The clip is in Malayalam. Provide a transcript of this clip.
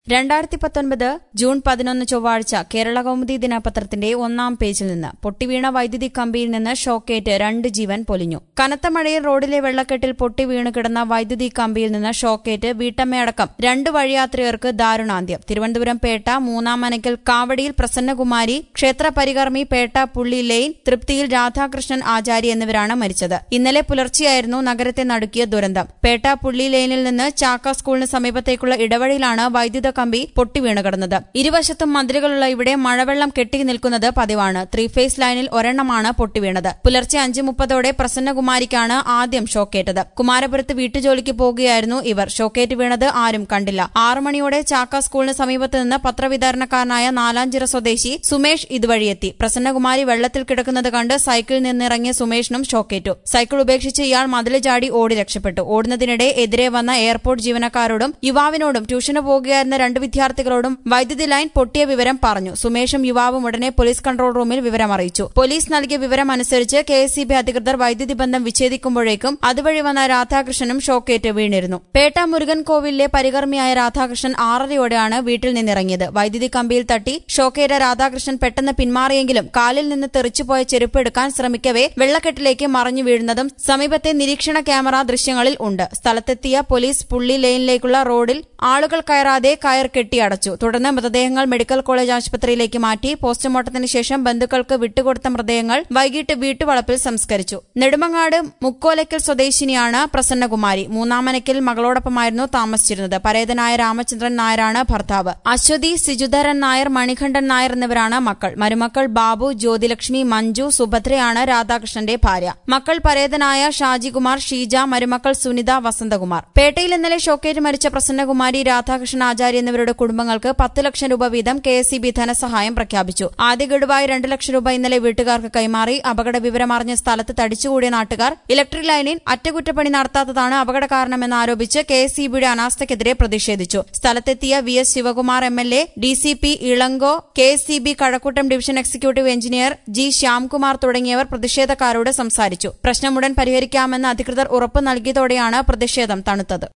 രണ്ടായിരത്തി പത്തൊൻപത് ജൂൺ പതിനൊന്ന് ചൊവ്വാഴ്ച കേരള കൗമുദി ദിനപത്രത്തിന്റെ ഒന്നാം പേജിൽ നിന്ന് പൊട്ടിവീണ വൈദ്യുതി കമ്പിയിൽ നിന്ന് ഷോക്കേറ്റ് രണ്ട് ജീവൻ പൊലിഞ്ഞു കനത്ത മഴയിൽ റോഡിലെ വെള്ളക്കെട്ടിൽ പൊട്ടിവീണ് കിടന്ന വൈദ്യുതി കമ്പിയിൽ നിന്ന് ഷോക്കേറ്റ് വീട്ടമ്മയടക്കം രണ്ട് വഴിയാത്രികർക്ക് ദാരുണാന്ത്യം തിരുവനന്തപുരം പേട്ട മൂന്നാം മനക്കൽ കാവടിയിൽ പ്രസന്നകുമാരി ക്ഷേത്ര പരികർമ്മി പേട്ട പുള്ളി ലെയ്ൻ തൃപ്തിയിൽ രാധാകൃഷ്ണൻ ആചാരി എന്നിവരാണ് മരിച്ചത് ഇന്നലെ പുലർച്ചെയായിരുന്നു നഗരത്തെ നടുക്കിയ ദുരന്തം പേട്ട പുള്ളി ലെയ്നിൽ നിന്ന് ചാക്ക സ്കൂളിന് സമീപത്തേക്കുള്ള ഇടവഴിയിലാണ് വൈദ്യുത കമ്പി പൊട്ടിവീണ് കിടന്നത് ഇരുവശത്തും മതിലുകളുള്ള ഇവിടെ മഴവെള്ളം കെട്ടി നിൽക്കുന്നത് പതിവാണ് ത്രീ ഫേസ് ലൈനിൽ ഒരെണ്ണമാണ് പൊട്ടിവീണത് പുലർച്ചെ അഞ്ച് മുപ്പതോടെ പ്രസന്നകുമാരിക്കാണ് ആദ്യം ഷോക്കേറ്റത് കുമാരപുരത്ത് വീട്ടുജോലിക്ക് പോകുകയായിരുന്നു ഇവർ ഷോക്കേറ്റ് വീണത് ആരും കണ്ടില്ല ആറു മണിയോടെ ചാക്ക സ്കൂളിന് സമീപത്ത് നിന്ന് പത്രവിതരണക്കാരനായ നാലാഞ്ചിറ സ്വദേശി സുമേഷ് ഇതുവഴിയെത്തി പ്രസന്നകുമാരി വെള്ളത്തിൽ കിടക്കുന്നത് കണ്ട് സൈക്കിളിൽ നിന്നിറങ്ങിയ സുമേഷിനും ഷോക്കേറ്റു സൈക്കിൾ ഉപേക്ഷിച്ച് ഇയാൾ മതില് ചാടി ഓടി രക്ഷപ്പെട്ടു ഓടുന്നതിനിടെ എതിരെ വന്ന എയർപോർട്ട് ജീവനക്കാരോടും യുവാവിനോടും ട്യൂഷന് പോകുകയായിരുന്ന രണ്ട് വിദ്യാർത്ഥികളോടും വൈദ്യുതി ലൈൻ പൊട്ടിയ വിവരം പറഞ്ഞു സുമേഷും യുവാവും ഉടനെ പോലീസ് കൺട്രോൾ റൂമിൽ വിവരം അറിയിച്ചു പോലീസ് നൽകിയ വിവരം അനുസരിച്ച് കെ എസ് അധികൃതർ വൈദ്യുതി ബന്ധം വിച്ഛേദിക്കുമ്പോഴേക്കും അതുവഴി വന്ന രാധാകൃഷ്ണനും ഷോക്കേറ്റ് വീണിരുന്നു പേട്ട മുരുകൻ കോവിലിലെ പരികർമ്മിയായ രാധാകൃഷ്ണൻ ആറരയോടെയാണ് വീട്ടിൽ നിന്നിറങ്ങിയത് വൈദ്യുതി കമ്പിയിൽ തട്ടി ഷോക്കേറ്റ രാധാകൃഷ്ണൻ പെട്ടെന്ന് പിന്മാറിയെങ്കിലും കാലിൽ നിന്ന് തെറിച്ചുപോയ ചെരുപ്പ് എടുക്കാൻ ശ്രമിക്കവേ വെള്ളക്കെട്ടിലേക്ക് മറിഞ്ഞു വീഴുന്നതും സമീപത്തെ നിരീക്ഷണ ക്യാമറ ദൃശ്യങ്ങളിൽ ഉണ്ട് സ്ഥലത്തെത്തിയ പോലീസ് പുള്ളി ലെയിനിലേക്കുള്ള റോഡിൽ ആളുകൾ കയറാതെ കയർ കെട്ടിയടച്ചു തുടർന്ന് മൃതദേഹങ്ങൾ മെഡിക്കൽ കോളേജ് ആശുപത്രിയിലേക്ക് മാറ്റി പോസ്റ്റ്മോർട്ടത്തിന് ശേഷം ബന്ധുക്കൾക്ക് വിട്ടുകൊടുത്ത മൃതദേഹങ്ങൾ വൈകിട്ട് വീട്ടുവളപ്പിൽ സംസ്കരിച്ചു നെടുമങ്ങാട് മുക്കോലയ്ക്കൽ സ്വദേശിനിയാണ് പ്രസന്നകുമാരി മൂന്നാമനയ്ക്കൽ മകളോടൊപ്പമായിരുന്നു താമസിച്ചിരുന്നത് പരേതനായ രാമചന്ദ്രൻ നായരാണ് ഭർത്താവ് അശ്വതി സിജുധരൻ നായർ മണികണ്ഠൻ നായർ എന്നിവരാണ് മക്കൾ മരുമക്കൾ ബാബു ജ്യോതിലക്ഷ്മി മഞ്ജു സുഭദ്രയാണ് രാധാകൃഷ്ണന്റെ ഭാര്യ മക്കൾ പരേതനായ ഷാജികുമാർ ഷീജ മരുമക്കൾ സുനിത വസന്തകുമാർ പേട്ടയിൽ ഇന്നലെ ഷോക്കേറ്റ് മരിച്ച പ്രസന്നകുമാരി രാധാകൃഷ്ണൻ ആചാര്യ എന്നിവരുടെ കുടുംബങ്ങൾക്ക് പത്ത് ലക്ഷം രൂപ വീതം കെ എസ് ധനസഹായം പ്രഖ്യാപിച്ചു ആദ്യ ഗഡുവായി രണ്ട് ലക്ഷം രൂപ ഇന്നലെ വീട്ടുകാർക്ക് കൈമാറി അപകട വിവരമറിഞ്ഞ സ്ഥലത്ത് തടിച്ചുകൂടിയ നാട്ടുകാർ ഇലക്ട്രിക് ലൈനിൽ അറ്റകുറ്റപ്പണി നടത്താത്തതാണ് അപകട കാരണമെന്ന് ആരോപിച്ച് കെ എസ് ഇ ബിയുടെ അനാസ്ഥയ്ക്കെതിരെ പ്രതിഷേധിച്ചു സ്ഥലത്തെത്തിയ V S Sivakumar M L A D C P Elango K S E B Kazhakkoottam division executive engineer G Shyamkumar തുടങ്ങിയവർ പ്രതിഷേധക്കാരോട് സംസാരിച്ചു പ്രശ്നമുടൻ പരിഹരിക്കാമെന്ന് അധികൃതർ ഉറപ്പ് നൽകിയതോടെയാണ് പ്രതിഷേധം തണുത്തത്